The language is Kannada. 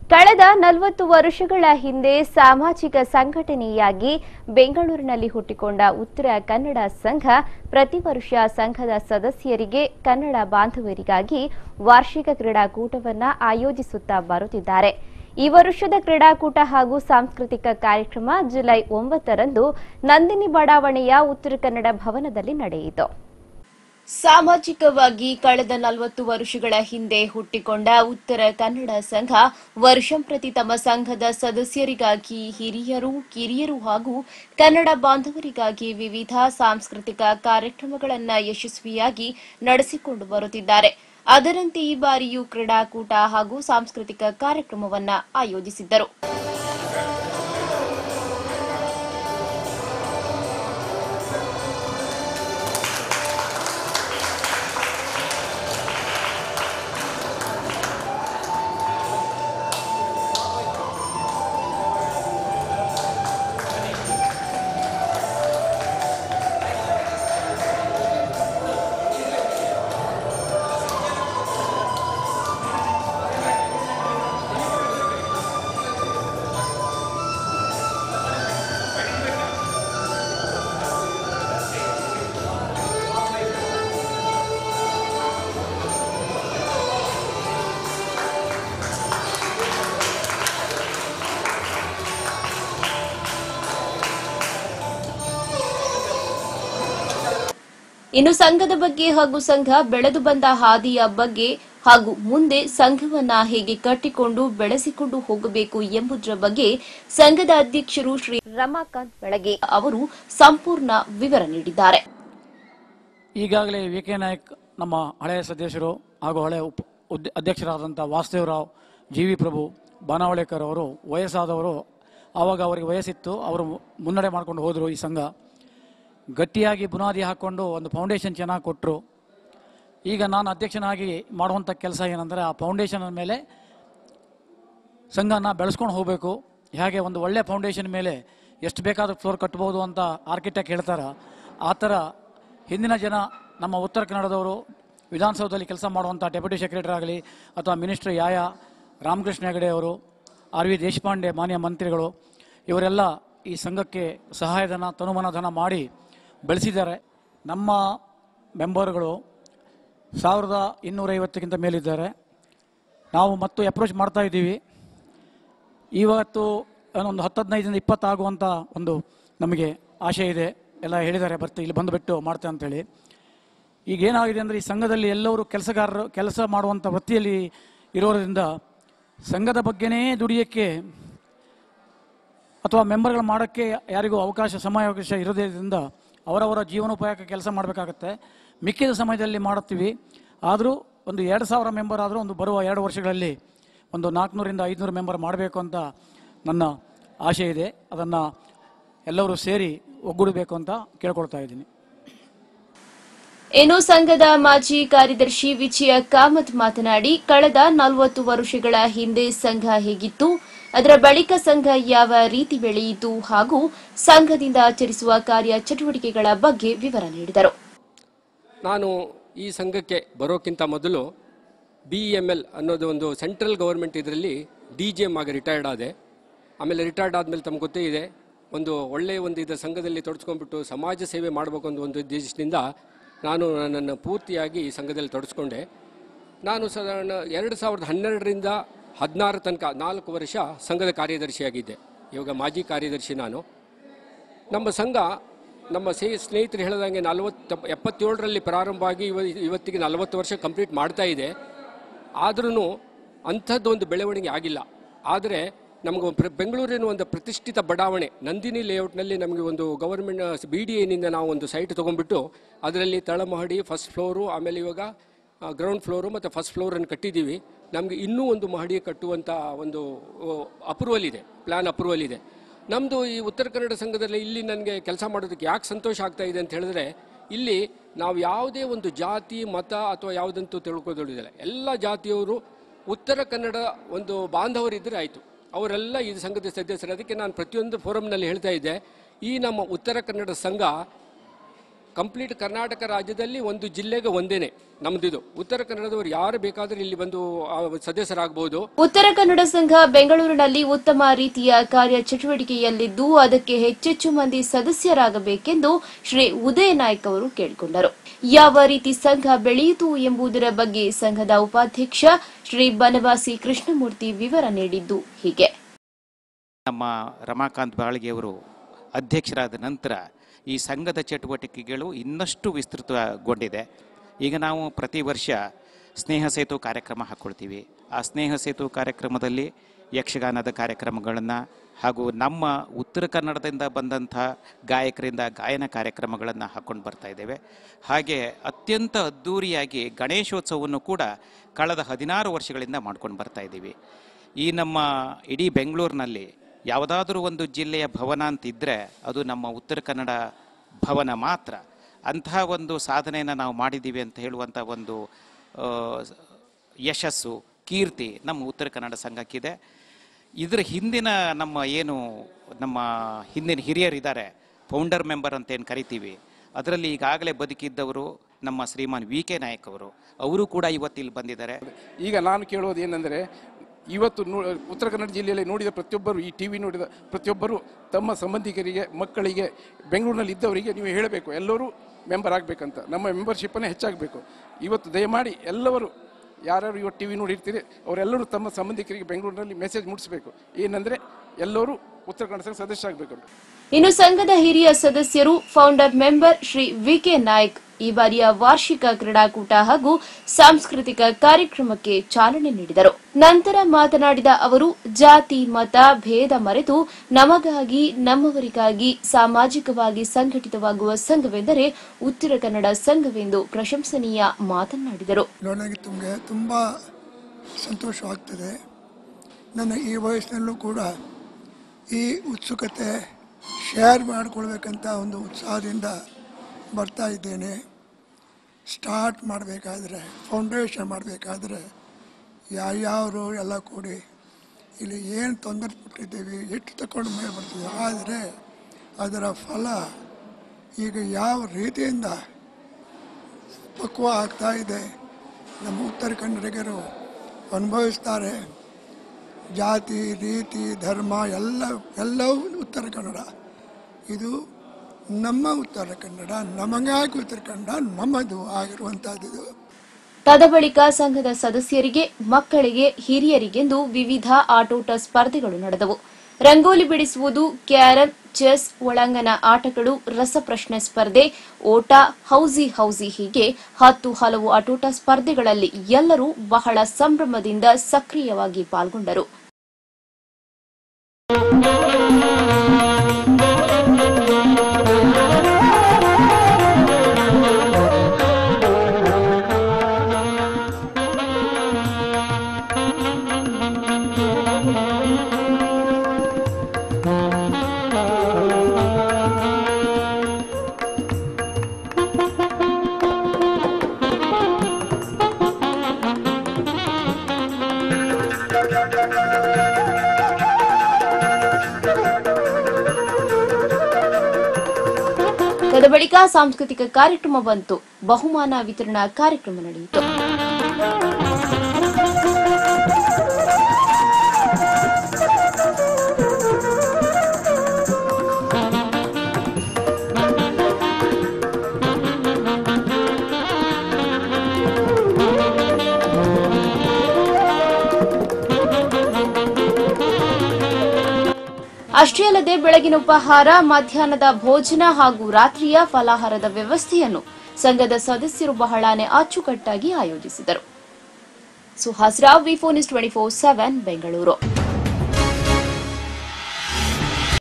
ಕಳೆದ ನಲವತ್ತು ವರ್ಷಗಳ ಹಿಂದೆ ಸಾಮಾಜಿಕ ಸಂಘಟನೆಯಾಗಿ ಬೆಂಗಳೂರಿನಲ್ಲಿ ಹುಟ್ಟಿಕೊಂಡ ಉತ್ತರ ಕನ್ನಡ ಸಂಘ ಪ್ರತಿ ವರ್ಷ ಸಂಘದ ಸದಸ್ಯರಿಗೆ ಕನ್ನಡ ಬಾಂಧವರಿಗಾಗಿ ವಾರ್ಷಿಕ ಕ್ರೀಡಾಕೂಟವನ್ನು ಆಯೋಜಿಸುತ್ತಾ ಬರುತ್ತಿದ್ದಾರೆ ಈ ವರ್ಷದ ಕ್ರೀಡಾಕೂಟ ಹಾಗೂ ಸಾಂಸ್ಕೃತಿಕ ಕಾರ್ಯಕ್ರಮ ಜುಲೈ ಒಂಬತ್ತರಂದು ನಂದಿನಿ ಬಡಾವಣೆಯ ಉತ್ತರ ಕನ್ನಡ ಭವನದಲ್ಲಿ ನಡೆಯಿತು ಸಾಮಾಜಿಕವಾಗಿ ಕಳೆದ ನಲವತ್ತು ವರ್ಷಗಳ ಹಿಂದೆ ಹುಟ್ಟಿಕೊಂಡ ಉತ್ತರ ಕನ್ನಡ ಸಂಘ ವರ್ಷಂಪ್ರತಿ ತಮ್ಮ ಸಂಘದ ಸದಸ್ಯರಿಗಾಗಿ ಹಿರಿಯರು ಕಿರಿಯರು ಹಾಗೂ ಕನ್ನಡ ಬಾಂಧವರಿಗಾಗಿ ವಿವಿಧ ಸಾಂಸ್ಕೃತಿಕ ಕಾರ್ಯಕ್ರಮಗಳನ್ನು ಯಶಸ್ವಿಯಾಗಿ ನಡೆಸಿಕೊಂಡು ಬರುತ್ತಿದ್ದಾರೆ ಅದರಂತೆ ಈ ಬಾರಿಯೂ ಕ್ರೀಡಾಕೂಟ ಹಾಗೂ ಸಾಂಸ್ಕೃತಿಕ ಕಾರ್ಯಕ್ರಮವನ್ನು ಆಯೋಜಿಸಿದ್ದರು ಇನ್ನು ಸಂಘದ ಬಗ್ಗೆ ಹಾಗೂ ಸಂಘ ಬೆಳೆದು ಬಂದ ಹಾದಿಯ ಬಗ್ಗೆ ಹಾಗೂ ಮುಂದೆ ಸಂಘವನ್ನ ಹೇಗೆ ಕಟ್ಟಿಕೊಂಡು ಬೆಳೆಸಿಕೊಂಡು ಹೋಗಬೇಕು ಎಂಬುದರ ಬಗ್ಗೆ ಸಂಘದ ಅಧ್ಯಕ್ಷರು ಶ್ರೀ ರಮಾಕಾಂತ್ ಬೆಳಗೆ ಅವರು ಸಂಪೂರ್ಣ ವಿವರ ನೀಡಿದ್ದಾರೆ ಈಗಾಗಲೇ ವಿ ಕೆ ನಾಯಕ್ ನಮ್ಮ ಹಳೆಯ ಸದಸ್ಯರು ಹಾಗೂ ಹಳೆಯ ಉಪ ಉದ್- ಅಧ್ಯಕ್ಷರಾದಂಥ ವಾಸುದೇವರಾವ್ ಜಿ ವಿ ಪ್ರಭು ಬಾನಾವಳೇಕರ್ ಅವರು ವಯಸ್ಸಾದವರು ಆವಾಗ ಅವರಿಗೆ ವಯಸ್ಸಿತ್ತು ಅವರು ಮುನ್ನಡೆ ಮಾಡ್ಕೊಂಡು ಹೋದರು ಈ ಸಂಘ ಗಟ್ಟಿಯಾಗಿ ಬುನಾದಿ ಹಾಕ್ಕೊಂಡು ಒಂದು ಫೌಂಡೇಶನ್ ಚೆನ್ನಾಗಿ ಕೊಟ್ಟರು ಈಗ ನಾನು ಅಧ್ಯಕ್ಷನಾಗಿ ಮಾಡುವಂಥ ಕೆಲಸ ಏನಂದರೆ ಆ ಫೌಂಡೇಶನ್ ಮೇಲೆ ಸಂಘನ ಬೆಳೆಸ್ಕೊಂಡು ಹೋಗಬೇಕು ಹೇಗೆ ಒಂದು ಒಳ್ಳೆ ಫೌಂಡೇಶನ್ ಮೇಲೆ ಎಷ್ಟು ಬೇಕಾದ್ರೂ ಫ್ಲೋರ್ ಕಟ್ಬೋದು ಅಂತ ಆರ್ಕಿಟೆಕ್ಟ್ ಹೇಳ್ತಾರೆ ಆ ಥರ ಹಿಂದಿನ ಜನ ನಮ್ಮ ಉತ್ತರ ಕನ್ನಡದವರು ವಿಧಾನಸೌಧದಲ್ಲಿ ಕೆಲಸ ಮಾಡುವಂಥ ಡೆಪ್ಯೂಟಿ ಸೆಕ್ರೆಟರಿ ಆಗಲಿ ಅಥವಾ ಮಿನಿಸ್ಟರ್ ಯಾಯ ರಾಮಕೃಷ್ಣ ಹೆಗಡೆ ಅವರು ಆರ್ ವಿ ದೇಶಪಾಂಡೆ ಮಾನ್ಯ ಮಂತ್ರಿಗಳು ಇವರೆಲ್ಲ ಈ ಸಂಘಕ್ಕೆ ಸಹಾಯಧನ ತನುಮನಧನ ಮಾಡಿ ಬೆಳೆಸಿದ್ದಾರೆ ನಮ್ಮ ಮೆಂಬರ್ಗಳು ಸಾವಿರದ ಇನ್ನೂರೈವತ್ತಕ್ಕಿಂತ ಮೇಲಿದ್ದಾರೆ ನಾವು ಮತ್ತು ಅಪ್ರೋಚ್ ಮಾಡ್ತಾ ಇದ್ದೀವಿ ಇವತ್ತು ಒಂದು ಹತ್ತು ಹದಿನೈದರಿಂದ ಇಪ್ಪತ್ತು ಆಗುವಂಥ ಒಂದು ನಮಗೆ ಆಶೆ ಇದೆ ಎಲ್ಲ ಹೇಳಿದ್ದಾರೆ ಬರ್ತೀವಿ ಇಲ್ಲಿ ಬಂದುಬಿಟ್ಟು ಮಾಡ್ತೇವೆ ಅಂತೇಳಿ ಈಗ ಏನಾಗಿದೆ ಅಂದರೆ ಈ ಸಂಘದಲ್ಲಿ ಎಲ್ಲರೂ ಕೆಲಸಗಾರರು ಕೆಲಸ ಮಾಡುವಂಥ ವೃತ್ತಿಯಲ್ಲಿ ಇರೋದ್ರಿಂದ ಸಂಘದ ಬಗ್ಗೆನೇ ದುಡಿಯೋಕ್ಕೆ ಅಥವಾ ಮೆಂಬರ್ಗಳು ಮಾಡೋಕ್ಕೆ ಯಾರಿಗೂ ಅವಕಾಶ ಸಮಯಾವಕಾಶ ಇರೋದ್ರಿಂದ ಅವರವರ ಜೀವನೋಪಾಯಕ್ಕೆ ಕೆಲಸ ಮಾಡಬೇಕಾಗತ್ತೆ ಮಿಕ್ಕಿದ ಸಮಯದಲ್ಲಿ ಮಾಡುತ್ತೀವಿ ಆದರೂ ಒಂದು ಎರಡು ಸಾವಿರ ಮೆಂಬರ್ ಆದರೂ ಒಂದು ಬರುವ ಎರಡು ವರ್ಷಗಳಲ್ಲಿ ಒಂದು ನಾಲ್ಕುನೂರಿಂದ ಐದುನೂರು ಮೆಂಬರ್ ಮಾಡಬೇಕು ಅಂತ ನನ್ನ ಆಶೆ ಇದೆ ಅದನ್ನು ಎಲ್ಲರೂ ಸೇರಿ ಒಗ್ಗೂಡಬೇಕು ಅಂತ ಕೇಳ್ಕೊಳ್ತಾ ಇದ್ದೀನಿ ಇನ್ನು ಸಂಘದ ಮಾಜಿ ಕಾರ್ಯದರ್ಶಿ ವಿಜಯ ಕಾಮತ್ ಮಾತನಾಡಿ ಕಳೆದ ನಲವತ್ತು ವರ್ಷಗಳ ಹಿಂದೆ ಸಂಘ ಹೇಗಿತ್ತು ಅದರ ಬಳಿಕ ಸಂಘ ಯಾವ ರೀತಿ ಬೆಳೆಯಿತು ಹಾಗೂ ಸಂಘದಿಂದ ಆಚರಿಸುವ ಕಾರ್ಯ ಚಟುವಟಿಕೆಗಳ ಬಗ್ಗೆ ವಿವರ ನೀಡಿದರು ನಾನು ಈ ಸಂಘಕ್ಕೆ ಬರೋಕ್ಕಿಂತ ಮೊದಲು ಬಿ ಇ ಎಮ್ ಎಲ್ ಅನ್ನೋದು ಒಂದು ಸೆಂಟ್ರಲ್ ಗೌರ್ಮೆಂಟ್ ಇದರಲ್ಲಿ ಡಿ ಜಿ ಎಮ್ ಆಗಿ ರಿಟೈರ್ಡ್ ಆದೆ ಆಮೇಲೆ ರಿಟೈರ್ಡ್ ಆದಮೇಲೆ ತಮ್ಗೆ ಗೊತ್ತೇ ಇದೆ ಒಂದು ಒಳ್ಳೆಯ ಒಂದು ಇದರ ಸಂಘದಲ್ಲಿ ತೊಡಸ್ಕೊಂಡ್ಬಿಟ್ಟು ಸಮಾಜ ಸೇವೆ ಮಾಡಬೇಕು ಅನ್ನೋ ಒಂದು ಉದ್ದೇಶದಿಂದ ನಾನು ನನ್ನನ್ನು ಪೂರ್ತಿಯಾಗಿ ಈ ಸಂಘದಲ್ಲಿ ತೊಡಸ್ಕೊಂಡೆ ನಾನು ಸಾಧಾರಣ ಎರಡು ಸಾವಿರದ ಹನ್ನೆರಡರಿಂದ ಹದಿನಾರು ತನಕ ನಾಲ್ಕು ವರ್ಷ ಸಂಘದ ಕಾರ್ಯದರ್ಶಿಯಾಗಿದ್ದೆ ಇವಾಗ ಮಾಜಿ ಕಾರ್ಯದರ್ಶಿ ನಾನು ನಮ್ಮ ಸಂಘ ನಮ್ಮ ಸೇ ಸ್ನೇಹಿತರು ಹೇಳಿದಂಗೆ ನಲವತ್ತು ಎಪ್ಪತ್ತೇಳರಲ್ಲಿ ಪ್ರಾರಂಭ ಆಗಿ ಇವ ಇವತ್ತಿಗೆ ನಲವತ್ತು ವರ್ಷ ಕಂಪ್ಲೀಟ್ ಮಾಡ್ತಾ ಇದೆ ಆದ್ರೂ ಅಂಥದ್ದು ಒಂದು ಬೆಳವಣಿಗೆ ಆಗಿಲ್ಲ ಆದರೆ ನಮಗೆ ಪ್ರ- ಬೆಂಗಳೂರಿನ ಒಂದು ಪ್ರತಿಷ್ಠಿತ ಬಡಾವಣೆ ನಂದಿನಿ ಲೇಔಟ್ನಲ್ಲಿ ನಮಗೆ ಒಂದು ಗವರ್ಮೆಂಟ್ ಬಿ ಡಿ ಎನಿಂದ ನಾವು ಒಂದು ಸೈಟ್ ತೊಗೊಂಡ್ಬಿಟ್ಟು ಅದರಲ್ಲಿ ತಳಮಹಡಿ ಫಸ್ಟ್ ಫ್ಲೋರು ಆಮೇಲೆ ಇವಾಗ ಗ್ರೌಂಡ್ ಫ್ಲೋರು ಮತ್ತು ಫಸ್ಟ್ ಫ್ಲೋರನ್ನು ಕಟ್ಟಿದ್ದೀವಿ ನಮಗೆ ಇನ್ನೂ ಒಂದು ಮಹಡಿ ಕಟ್ಟುವಂಥ ಒಂದು ಅಪ್ರೂವಲ್ ಇದೆ ಪ್ಲ್ಯಾನ್ ಅಪ್ರೂವಲ್ ಇದೆ ನಮ್ಮದು ಈ ಉತ್ತರ ಕನ್ನಡ ಸಂಘದಲ್ಲಿ ಇಲ್ಲಿ ನನಗೆ ಕೆಲಸ ಮಾಡೋದಕ್ಕೆ ಯಾಕೆ ಸಂತೋಷ ಆಗ್ತಾ ಇದೆ ಅಂತ ಹೇಳಿದ್ರೆ ಇಲ್ಲಿ ನಾವು ಯಾವುದೇ ಒಂದು ಜಾತಿ ಮತ ಅಥವಾ ಯಾವುದಂತೂ ತಿಳ್ಕೊಳ್ಳೋದಿಲ್ಲ ಎಲ್ಲ ಜಾತಿಯವರು ಉತ್ತರ ಕನ್ನಡ ಒಂದು ಬಾಂಧವರಿದ್ದರೆ ಆಯಿತು ಅವರೆಲ್ಲ ಈ ಸಂಘದ ಸದಸ್ಯರು ಅದಕ್ಕೆ ನಾನು ಪ್ರತಿಯೊಂದು ಫೋರಮ್ನಲ್ಲಿ ಹೇಳ್ತಾ ಇದ್ದೆ ಈ ನಮ್ಮ ಉತ್ತರ ಕನ್ನಡ ಸಂಘ ಕಂಪ್ಲೀಟ್ ಕರ್ನಾಟಕ ರಾಜ್ಯದಲ್ಲಿ ಒಂದು ಜಿಲ್ಲೆಗೆ ಒಂದೇನೆ ನಮ್ದಿದು ಉತ್ತರ ಕನ್ನಡದವರು ಯಾರು ಬೇಕಾದರೂ ಇಲ್ಲಿ ಬಂದು ಆ, ಸದಸ್ಯರಾಗಬಹುದು ಉತ್ತರ ಕನ್ನಡ ಸಂಘ ಬೆಂಗಳೂರಿನಲ್ಲಿ ಉತ್ತಮ ರೀತಿಯ ಕಾರ್ಯಚಟುವಟಿಕೆಯಲ್ಲಿದ್ದು ಅದಕ್ಕೆ ಹೆಚ್ಚೆಚ್ಚು ಮಂದಿ ಸದಸ್ಯರಾಗಬೇಕೆಂದು ಶ್ರೀ ಉದಯ ನಾಯ್ಕ್ ಅವರು ಕೇಳಿಕೊಂಡರು ಯಾವ ರೀತಿ ಸಂಘ ಬೆಳೆಯಿತು ಎಂಬುದರ ಬಗ್ಗೆ ಸಂಘದ ಉಪಾಧ್ಯಕ್ಷ ಶ್ರೀ ಬನವಾಸಿ ಕೃಷ್ಣಮೂರ್ತಿ ವಿವರ ನೀಡಿದ್ದು ಹೀಗೆ ನಮ್ಮ ರಮಾಕಾಂತ್ ಬಾಳ್ಗೆಯವರು ಅಧ್ಯಕ್ಷರಾದ ನಂತರ ಈ ಸಂಘದ ಚಟುವಟಿಕೆಗಳು ಇನ್ನಷ್ಟು ವಿಸ್ತೃತಗೊಂಡಿದೆ ಈಗ ನಾವು ಪ್ರತಿ ವರ್ಷ ಸ್ನೇಹ ಸೇತು ಕಾರ್ಯಕ್ರಮ ಹಾಕ್ಕೊಳ್ತೀವಿ ಆ ಸ್ನೇಹ ಸೇತು ಕಾರ್ಯಕ್ರಮದಲ್ಲಿ ಯಕ್ಷಗಾನದ ಕಾರ್ಯಕ್ರಮಗಳನ್ನು ಹಾಗೂ ನಮ್ಮ ಉತ್ತರ ಕನ್ನಡದಿಂದ ಬಂದಂಥ ಗಾಯಕರಿಂದ ಗಾಯನ ಕಾರ್ಯಕ್ರಮಗಳನ್ನು ಹಾಕ್ಕೊಂಡು ಬರ್ತಾ ಇದ್ದೇವೆ ಹಾಗೆ ಅತ್ಯಂತ ಅದ್ಧೂರಿಯಾಗಿ ಗಣೇಶೋತ್ಸವವನ್ನು ಕೂಡ ಕಳೆದ ಹದಿನಾರು ವರ್ಷಗಳಿಂದ ಮಾಡ್ಕೊಂಡು ಬರ್ತಾ ಇದ್ದೀವಿ ಈ ನಮ್ಮ ಇಡೀ ಬೆಂಗಳೂರಿನಲ್ಲಿ ಯಾವುದಾದ್ರೂ ಒಂದು ಜಿಲ್ಲೆಯ ಭವನ ಅಂತಿದ್ದರೆ ಅದು ನಮ್ಮ ಉತ್ತರ ಕನ್ನಡ ಭವನ ಮಾತ್ರ ಅಂತಹ ಒಂದು ಸಾಧನೆಯನ್ನು ನಾವು ಮಾಡಿದ್ದೀವಿ ಅಂತ ಹೇಳುವಂಥ ಒಂದು ಆ, ಯಶಸ್ಸು ಕೀರ್ತಿ ನಮ್ಮ ಉತ್ತರ ಕನ್ನಡ ಸಂಘಕ್ಕಿದೆ ಇದರ ಹಿಂದಿನ ನಮ್ಮ ಏನು ನಮ್ಮ ಹಿಂದಿನ ಹಿರಿಯರಿದ್ದಾರೆ ಫೌಂಡರ್ ಮೆಂಬರ್ ಅಂತ ಏನು ಕರಿತೀವಿ ಅದರಲ್ಲಿ ಈಗಾಗಲೇ ಬದುಕಿದ್ದವರು ನಮ್ಮ ಶ್ರೀಮಾನ್ ವಿ ಕೆ ನಾಯಕ್ ಅವರು ಅವರು ಕೂಡ ಇವತ್ತಿಲ್ಲಿ ಬಂದಿದ್ದಾರೆ ಈಗ ನಾನು ಕೇಳೋದು ಏನಂದರೆ ಇವತ್ತು ನೋ ಉತ್ತರ ಕನ್ನಡ ಜಿಲ್ಲೆಯಲ್ಲಿ ನೋಡಿದ ಪ್ರತಿಯೊಬ್ಬರು ಈ ಟಿ ವಿ ನೋಡಿದ ಪ್ರತಿಯೊಬ್ಬರು ತಮ್ಮ ಸಂಬಂಧಿಕರಿಗೆ ಮಕ್ಕಳಿಗೆ ಬೆಂಗಳೂರಿನಲ್ಲಿ ಇದ್ದವರಿಗೆ ನೀವು ಹೇಳಬೇಕು ಎಲ್ಲರೂ ಮೆಂಬರ್ ಆಗಬೇಕಂತ ನಮ್ಮ ಮೆಂಬರ್ಶಿಪ್ಪನ್ನೇ ಹೆಚ್ಚಾಗಬೇಕು ಇವತ್ತು ದಯಮಾಡಿ ಎಲ್ಲವರು ಯಾರ್ಯಾರು ಇವತ್ತು ಟಿ ವಿ ನೋಡಿರ್ತೀರಿ ಅವರೆಲ್ಲರೂ ತಮ್ಮ ಸಂಬಂಧಿಕರಿಗೆ ಬೆಂಗಳೂರಿನಲ್ಲಿ ಮೆಸೇಜ್ ಮುಟ್ಟಿಸ್ಬೇಕು ಏನಂದರೆ ಎಲ್ಲರೂ ಉತ್ತರ ಕನ್ನಡ ಸಂಘ ಸದಸ್ಯ ಆಗಬೇಕು ಇನ್ನು ಸಂಘದ ಹಿರಿಯ ಸದಸ್ಯರು founder member Shri V K Naik ಈ ಬಾರಿಯ ವಾರ್ಷಿಕ ಕ್ರೀಡಾಕೂಟ ಹಾಗೂ ಸಾಂಸ್ಕೃತಿಕ ಕಾರ್ಯಕ್ರಮಕ್ಕೆ ಚಾಲನೆ ನೀಡಿದರು ನಂತರ ಮಾತನಾಡಿದ ಅವರು ಜಾತಿ ಮತ ಭೇದ ಮರೆತು ನಮಗಾಗಿ ನಮ್ಮವರಿಗಾಗಿ ಸಾಮಾಜಿಕವಾಗಿ ಸಂಘಟಿತವಾಗುವ ಸಂಘವೆಂದರೆ ಉತ್ತರ ಕನ್ನಡ ಸಂಘವೆಂದು ಪ್ರಶಂಸನೀಯ ಮಾತನಾಡಿದರು ನನಗೆ ತುಂಬ ತುಂಬ ಸಂತೋಷವಾಗ್ತದೆ ನನ್ನ ಈ ವಯಸ್ಸಿನಲ್ಲೂ ಕೂಡ ಈ ಉತ್ಸುಕತೆ ಶೇರ್ ಮಾಡಿಕೊಳ್ಬೇಕಂತ ಒಂದು ಉತ್ಸಾಹದಿಂದ ಬರ್ತಾ ಇದ್ದೇನೆ ಸ್ಟಾರ್ಟ್ ಮಾಡಬೇಕಾದ್ರೆ ಫೌಂಡೇಶನ್ ಮಾಡಬೇಕಾದ್ರೆ ಯಾರ್ಯಾರು ಎಲ್ಲ ಕೂಡಿ ಇಲ್ಲಿ ಏನು ತೊಂದರೆ ಕೊಟ್ಟಿದ್ದೀವಿ ಎಷ್ಟು ತಗೊಂಡು ಮೇಲೆ ಬರ್ತೀವಿ ಆದರೆ ಅದರ ಫಲ ಈಗ ಯಾವ ರೀತಿಯಿಂದ ಪಕ್ವ ಆಗ್ತಾ ಇದೆ ನಮ್ಮ ಉತ್ತರ ಕನ್ನಡಿಗರು ಅನುಭವಿಸ್ತಾರೆ ಜಾತಿ ರೀತಿ ಧರ್ಮ ಎಲ್ಲ ಎಲ್ಲವೂ ಉತ್ತರ ಕನ್ನಡ ಇದು ನಮ್ಮ ಉತ್ತರ ಕನ್ನಡ ನಮಗಾಗಿ ಉತ್ತರ ಕನ್ನಡ ನಮ್ಮದು ಆಗಿರುವಂಥದ್ದು ತದಬಳಿಕ ಸಂಘದ ಸದಸ್ಯರಿಗೆ ಮಕ್ಕಳಿಗೆ ಹಿರಿಯರಿಗೆಂದು ವಿವಿಧ ಆಟೋಟ ಸ್ಪರ್ಧೆಗಳು ನಡೆದವು ರಂಗೋಲಿ ಬಿಡಿಸುವುದು ಕ್ಯಾರಂ ಚೆಸ್ ಒಳಾಂಗಣ ಆಟಗಳು ರಸಪ್ರಶ್ನೆ ಸ್ಪರ್ಧೆ ಓಟ ಹೌಸಿ ಹೌಸಿ ಹೀಗೆ ಹತ್ತು ಹಲವು ಆಟೋಟ ಸ್ಪರ್ಧೆಗಳಲ್ಲಿ ಎಲ್ಲರೂ ಬಹಳ ಸಂಭ್ರಮದಿಂದ ಸಕ್ರಿಯವಾಗಿ ಪಾಲ್ಗೊಂಡರು ತದಬಳಿಕ ಸಾಂಸ್ಕೃತಿಕ ಕಾರ್ಯಕ್ರಮ ಬಂತು ಬಹುಮಾನ ವಿತರಣಾ ಕಾರ್ಯಕ್ರಮ ನಡೆಯಿತು ಅಷ್ಟೇ ಅಲ್ಲದೆ ಬೆಳಗಿನ ಉಪಹಾರ ಮಧ್ಯಾಹ್ನದ ಭೋಜನ ಹಾಗೂ ರಾತ್ರಿಯ ಫಲಾಹಾರದ ವ್ಯವಸ್ಥೆಯನ್ನು ಸಂಘದ ಸದಸ್ಯರು ಬಹಳಾನೇ ಅಚ್ಚುಕಟ್ಟಾಗಿ ಆಯೋಜಿಸಿದರು Suhas Rao V phone twenty four seven Bengaluru